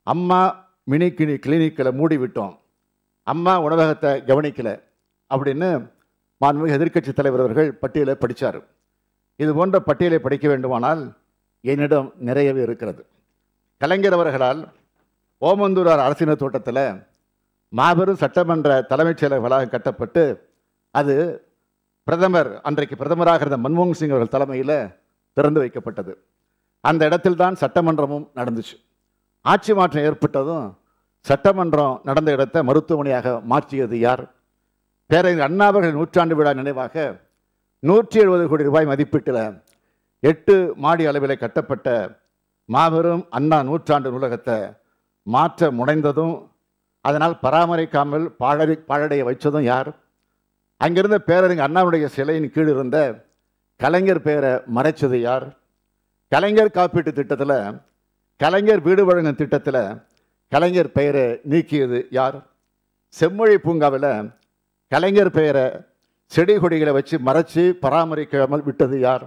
அம்மா மினி கிளி கிளினிக்கில் மூடி விட்டோம் அம்மா உணவகத்தை கவனிக்கல அப்படின்னு மாண்புமிகு எதிர்க்கட்சி தலைவர் அவர்கள் பட்டியலை படித்தார் இது போன்ற பட்டியலை படிக்க வேண்டுமானால் என்னிடம் நிறையவே இருக்கிறது கலைஞர் அவர்களால் ஓமந்தூரார் அரசினர் தோட்டத்தில் மாபெரும் சட்டமன்ற தலைமைச் செயலக வளாகம் கட்டப்பட்டு அது பிரதமர் அன்றைக்கு பிரதமராக இருந்த மன்மோகன் சிங் அவர்கள் தலைமையில் திறந்து வைக்கப்பட்டது அந்த இடத்தில்தான் சட்டமன்றமும் நடந்துச்சு ஆட்சி மாற்றம் ஏற்பட்டதும் சட்டமன்றம் நடந்த இடத்தை மருத்துவமனையாக மாற்றியது யார் பேரறிஞர் அண்ணா அவர்கள் நூற்றாண்டு விழா நினைவாக நூற்றி எழுபது கோடி ரூபாய் மதிப்பீட்டில் எட்டு மாடி அளவில் கட்டப்பட்ட மாபெரும் அண்ணா நூற்றாண்டு நூலகத்தை மாற்ற முனைந்ததும் அதனால் பராமரிக்காமல் பாழடி பாழடைய வைச்சதும் யார் அங்கிருந்த பேரறிஞர் அண்ணாவுடைய சிலையின் கீழ் இருந்த கலைஞர் பெயரை மறைச்சது யார் கலைஞர் காப்பீட்டு திட்டத்தில் கலைஞர் வீடு வழங்கும் திட்டத்தில் கலைஞர் பெயரை நீக்கியது யார் செம்மொழி பூங்காவில் கலைஞர் பெயரை செடி கொடிகளை வச்சு மறைச்சு பராமரிக்காமல் விட்டது யார்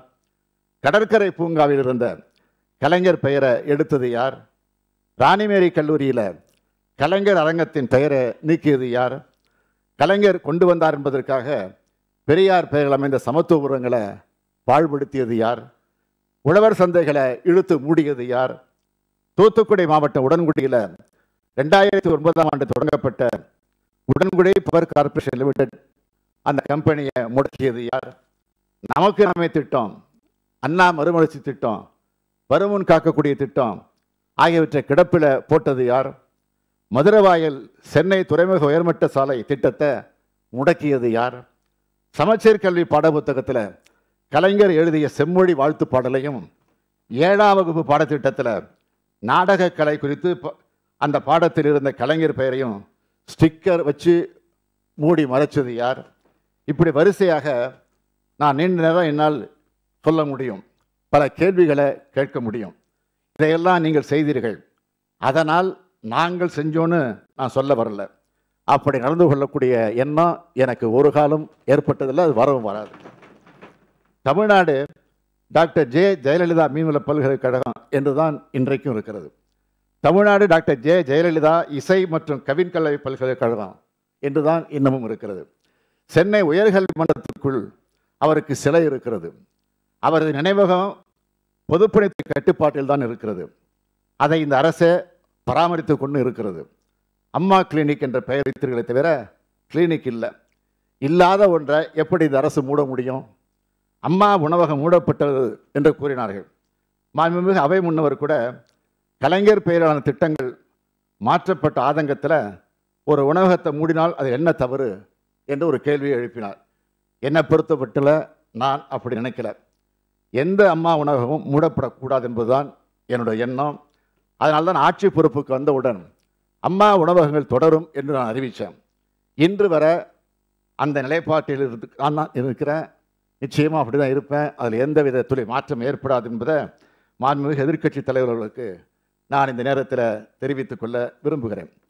கடற்கரை பூங்காவில் இருந்த கலைஞர் பெயரை எடுத்தது யார் ராணிமேரி கல்லூரியில் கலைஞர் அரங்கத்தின் பெயரை நீக்கியது யார் கலைஞர் கொண்டு வந்தார் என்பதற்காக பெரியார் பெயரில் அமைந்த சமத்துவபுரங்களை பாழ்படுத்தியது யார் உழவர் சந்தைகளை இழுத்து மூடியது யார் தூத்துக்குடி மாவட்டம் உடன்குடியில் ரெண்டாயிரத்தி ஒன்பதாம் ஆண்டு தொடங்கப்பட்ட உடன்குடி பவர் கார்ப்பரேஷன் லிமிடெட் அந்த கம்பெனியை முடக்கியது யார் நமக்கு நாமே திட்டம் அண்ணா மறுமலர்ச்சி திட்டம் வருமுன் காக்கக்கூடிய திட்டம் ஆகியவற்றை கிடப்பில் போட்டது யார் மதுரவாயல் சென்னை துறைமுக உயர்மட்ட சாலை திட்டத்தை முடக்கியது யார் சமச்சீர் கல்வி பாடப்புத்தகத்தில் கலைஞர் எழுதிய செம்மொழி வாழ்த்து பாடலையும் ஏழாம் வகுப்பு பாடத்திட்டத்தில் நாடகக் கலை குறித்து ப- அந்த பாடத்தில் இருந்த கலைஞர் பெயரையும் ஸ்டிக்கர் வச்சு மூடி மறைச்சது யார் இப்படி வரிசையாக நான் நீண்ட நேரம் என்னால் சொல்ல முடியும் பல கேள்விகளை கேட்க முடியும் இதையெல்லாம் நீங்கள் செய்தீர்கள் அதனால் நாங்கள் செஞ்சோன்னு நான் சொல்ல வரல அப்படி நடந்து கொள்ளக்கூடிய எண்ணம் எனக்கு ஒரு காலம் ஏற்பட்டதில்லை அது வரவும் வராது தமிழ்நாடு டாக்டர் ஜே ஜெயலலிதா மீன்வள பல்கலைக்கழகம் என்றுதான் இன்றைக்கும் இருக்கிறது தமிழ்நாடு டாக்டர் ஜே ஜெயலலிதா இசை மற்றும் கவின்கலை பல்கலைக்கழகம் என்றுதான் இன்னமும் இருக்கிறது சென்னை உயர்கல்வி மன்றத்திற்குள் அவருக்கு சிலை இருக்கிறது அவரது நினைவகம் பொதுப்பணித்துறை கட்டுப்பாட்டில் தான் இருக்கிறது அதை இந்த அரசே பராமரித்து கொண்டு இருக்கிறது அம்மா கிளினிக் என்ற பெயர் வைத்தீர்களே தவிர கிளினிக் இல்லை இல்லாத ஒன்றை எப்படி இந்த அரசு மூட முடியும் அம்மா உணவகம் மூடப்பட்டது என்று கூறினார்கள் மாண்புமிகு அவை முன்னவர் கூட கலைஞர் பெயரான திட்டங்கள் மாற்றப்பட்ட ஆதங்கத்தில் ஒரு உணவகத்தை மூடினால் அது என்ன தவறு என்று ஒரு கேள்வியை எழுப்பினார் என்னை பொறுத்தப்பட்டுல நான் அப்படி நினைக்கல எந்த அம்மா உணவகமும் மூடப்படக்கூடாது என்பதுதான் என்னுடைய எண்ணம் அதனால தான் ஆட்சி பொறுப்புக்கு வந்தவுடன் அம்மா உணவகங்கள் தொடரும் என்று நான் அறிவித்தேன் இன்று வர அந்த நிலைப்பாட்டில் இருந்து நான் தான் இருக்கிறேன் நிச்சயமாக அப்படி தான் இருப்பேன் அதில் எந்த வித துளி மாற்றம் ஏற்படாது என்பதை மாண்புமிகு எதிர்க்கட்சி தலைவர்களுக்கு நான் இந்த நேரத்தில் தெரிவித்துக் கொள்ள விரும்புகிறேன்